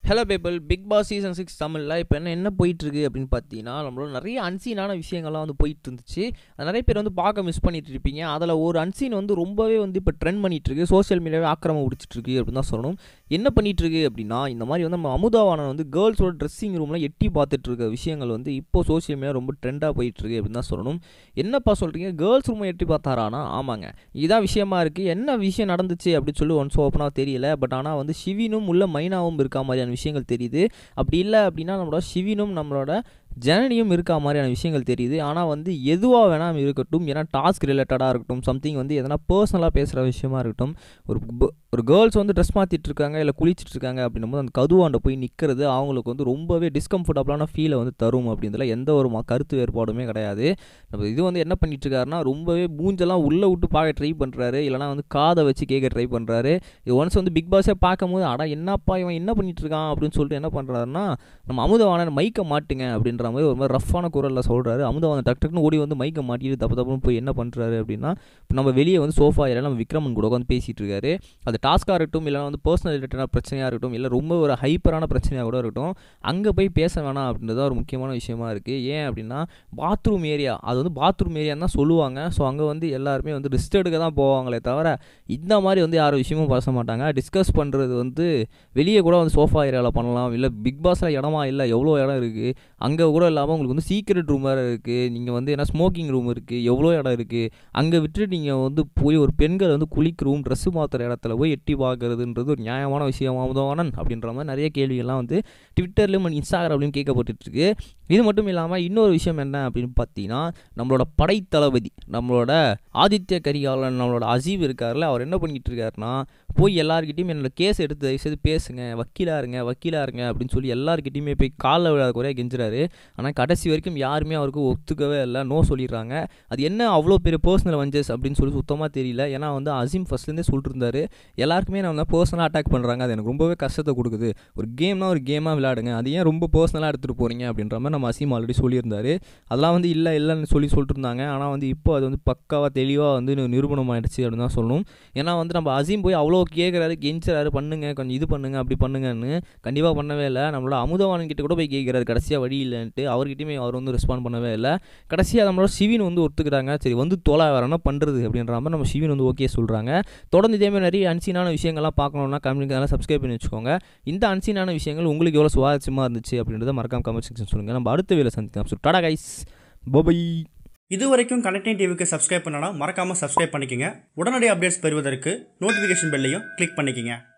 hello பேபிள் Bigg Boss season six தமிழில் இப்போ என்ன என்ன போயிட்டுருக்கு அப்படின்னு பார்த்தீங்கன்னா நம்மளோட நிறைய அன்சீனான விஷயங்கள்லாம் வந்து போயிட்டு இருந்துச்சு அது நிறைய பேர் வந்து பார்க்க மிஸ் பண்ணிட்டு இருப்பீங்க அதில் ஒரு அன்சீன் வந்து ரொம்பவே வந்து இப்போ ட்ரெண்ட் பண்ணிட்டு இருக்கு சோஷியல் மீடியாவே ஆக்கிரமம் பிடிச்சிட்டு இருக்கு அப்படின்னு தான் சொல்லணும் என்ன பண்ணிட்டு இருக்கு அப்படின்னா இந்த மாதிரி வந்து நம்ம அமுதாவானன் வந்து கேர்ள்ஸோட ட்ரெஸ்ஸிங் ரூமில் எட்டி பார்த்துட்டு இருக்க விஷயங்கள் வந்து இப்போ சோஷியல் மீடியா ரொம்ப ட்ரெண்டாக போயிட்டு இருக்கு அப்படின்னு தான் சொல்லணும் என்னப்பா சொல்கிறீங்க கேர்ள்ஸ் ரூமை எட்டி பார்த்தாரானா ஆமாங்க இதான் விஷயமா இருக்குது என்ன விஷயம் நடந்துச்சு அப்படின்னு சொல்லி ஒன்ஸ் ஓப்பனாக தெரியல பட் ஆனால் வந்து சிவினும் உள்ள மைனாவும் இருக்கா மாதிரியான விஷயங்கள் தெரியுது அப்படி இல்லை அப்படின்னா நம்மளோட சிவினும் நம்மளோட ஜனனியும் இருக்கா மாதிரியான விஷயங்கள் தெரியுது ஆனால் வந்து எதுவாக வேணால் இருக்கட்டும் ஏன்னா டாஸ்க் ரிலேட்டடாக இருக்கட்டும் சம்திங் வந்து எதனா பர்சனலாக பேசுகிற விஷயமா இருக்கட்டும் ஒரு ப- ஒரு கேர்ள்ஸ் வந்து ட்ரெஸ் மாற்றிட்டு இருக்காங்க இல்லை குளிச்சிட்டு இருக்காங்க அப்படின்னும் போது அந்த கதுவாண்ட போய் நிற்கிறது அவங்களுக்கு வந்து ரொம்பவே டிஸ்கம்ஃபர்டபுளான ஃபீலை வந்து தரும் அப்படின்றதுல எந்த ஒரு ம- கருத்து வேறுபாடுமே கிடையாது நம்ம இது வந்து என்ன பண்ணிட்டு இருக்காருன்னா ரொம்பவே மூஞ்செல்லாம் உள்ளே விட்டு பார்க்க ட்ரை பண்ணுறாரு இல்லைனா வந்து காதை வச்சு கேட்க ட்ரை பண்ணுறாரு இது ஒன்ஸ் வந்து பிக் பாஸே பார்க்கும்போது அடா என்னப்பா இவன் என்ன பண்ணிட்டு இருக்கான் அப்படின்னு சொல்லிட்டு என்ன பண்ணுறாருன்னா நம்ம அமுதவாணன் மைக்கை மாட்டுங்க அப்படின்ற மாதிரி ஒரு மாதிரி ரஃப்பான குரலில் சொல்கிறாரு அமுதவாணன் டக் டக்குன்னு ஓடி வந்து மைக்கை மாட்டிட்டு தப்பு தப்புன்னு போய் என்ன பண்ணுறாரு அப்படின்னா இப்போ நம்ம வெளியே வந்து சோஃபா இல்லை நம்ம விக்ரமன் கூட உட்காந்து பேசிகிட்டு இருக்காரு அது டாஸ்க்காக இருக்கட்டும் இல்லைனா வந்து பர்சனல் ரிலேட்டடான பிரச்சனையாக இருக்கட்டும் இல்லை ரொம்ப ஒரு ஹைப்பரான பிரச்சனையாக கூட இருக்கட்டும் அங்கே போய் பேச வேணாம் அப்படின்றது ஒரு முக்கியமான விஷயமா இருக்குது ஏன் அப்படின்னா பாத்ரூம் ஏரியா அது வந்து பாத்ரூம் ஏரியான்னு தான் சொல்லுவாங்க ஸோ அங்கே வந்து எல்லாருமே வந்து ரெஸ்ட் எடுக்க தான் போவாங்களே தவிர இந்த மாதிரி வந்து யாரும் விஷயமும் பேச மாட்டாங்க டிஸ்கஸ் பண்ணுறது வந்து வெளியே கூட வந்து சோஃபா ஏரியாவில் பண்ணலாம் இல்லை பிக் பாஸில் இடமா இல்லை எவ்வளோ இடம் இருக்குது அங்கே கூட இல்லாமல் உங்களுக்கு வந்து சீக்ரெட் ரூம் வேறு இருக்குது நீங்கள் வந்து என்ன ஸ்மோக்கிங் ரூம் இருக்குது எவ்வளோ இடம் இருக்குது அங்கே விட்டு நீங்கள் வந்து போய் ஒரு பெண்கள் வந்து குளிக்க ரூம் ட்ரெஸ்ஸு மாற்றுற இடத்துல போய் எட்டி பார்க்கறதுன்றது ஒரு நியாயமான விஷயமாவதானன் அப்படின்ற மாதிரி நிறைய கேள்விகள்லாம் வந்து ட்விட்டர்லையும் இன்ஸ்டாகிராம்லையும் கேட்கப்பட்டுட்டு இருக்கு இது மட்டும் இல்லாமல் இன்னொரு விஷயம் என்ன அப்படின்னு பார்த்தீங்கன்னா நம்மளோட படைத்தளபதி நம்மளோட ஆதித்ய கரிகாலன் நம்மளோட அசீப் இருக்கார்ல அவர் என்ன பண்ணிட்டு இருக்காருன்னா போய் எல்லாருக்கிட்டையும் என்னோட கேஸ் எடுத்து தயவுசெய்து பேசுங்க வக்கீலா இருங்க வக்கீலா இருங்க அப்படின்னு சொல்லி எல்லாருக்கிட்டையுமே போய் காலில் விழாத குறையாக கெஞ்சுறாரு ஆனால் கடைசி வரைக்கும் யாருமே அவருக்கு ஒத்துக்கவே இல்லை நோ சொல்லிடுறாங்க அது என்ன அவ்வளோ பெரிய பர்சனல் வஞ்சஸ் அப்படின்னு சொல்லி சுத்தமாக தெரியல ஏன்னா வந்து அசீம் ஃபர்ஸ்ட்லேருந்தே சொல்லிட்டு இருந்தாரு எல்லாருக்குமே நான் வந்து பர்சனலாக அட்டாக் பண்ணுறாங்க அது எனக்கு ரொம்பவே கஷ்டத்தை கொடுக்குது ஒரு கேம்னா ஒரு கேமாக விளையாடுங்க அது ஏன் ரொம்ப பர்சனலாக எடுத்துகிட்டு போகிறீங்க அப்படின்ற மாதிரி நம்ம அசீம் ஆல்ரெடி சொல்லியிருந்தாரு அதெல்லாம் வந்து இல்லை இல்லைன்னு சொல்லி சொல்லிட்டு இருந்தாங்க ஆனால் வந்து இப்போ அது வந்து பக்காவாக தெளிவாக வந்து நி- நிரூபணம் ஆயிடுச்சு அப்படின்னு தான் சொல்லணும் ஏன்னா வந்து நம்ம அசீம் போய் அவ்வளோ கேட்குறாரு கெஞ்சுறாரு பண்ணுங்க கொஞ்சம் இது பண்ணுங்க அப்படி பண்ணுங்கன்னு கண்டிப்பாக பண்ணவே இல்லை நம்மளோட அமுதவானன் கிட்ட கூட போய் கேட்குறாரு கடைசியாக வழி இல்லைன்ட்டு அவர்கிட்டயுமே அவர் வந்து ரெஸ்பாண்ட் பண்ணவே இல்லை கடைசியாக நம்மளோட சிவின் வந்து ஒத்துக்கிறாங்க சரி வந்து தொலை வேற என்ன பண்ணுறது அப்படின்ற மாதிரி நம்ம சிவின் வந்து ஓகே சொல்கிறாங்க தொடர்ந்து இதே மாதிரி நிறைய அன்சீனான விஷயங்கள்லாம் பார்க்கணுன்னா கம்யூனிக்காக சப்ஸ்கிரைப் பண்ணி வச்சுக்கோங்க இந்த அன்சீனான விஷயங்கள் உங்களுக்கு எவ்வளோ சுவாரஸ்யமாக இருந்துச்சு அப்படின்றத மறக்காம கமெண்ட் செக்ஷன் சொல்லுங்கள் நம்ம அடுத்த வேலை சந்திக்கலாம் ஸோ டாடா கைஸ் பபை இது வரைக்கும் கனெக்டிங் டிவிக்கு சப்ஸ்கிரைப் பண்ணனா மறக்காம சப்ஸ்கிரைப் பண்ணிக்கங்க உடனடி அப்டேட்ஸ் பெறுவதற்கு நோட்டிஃபிகேஷன் பெல்லையும் கிளிக் பண்ணிக்கங்க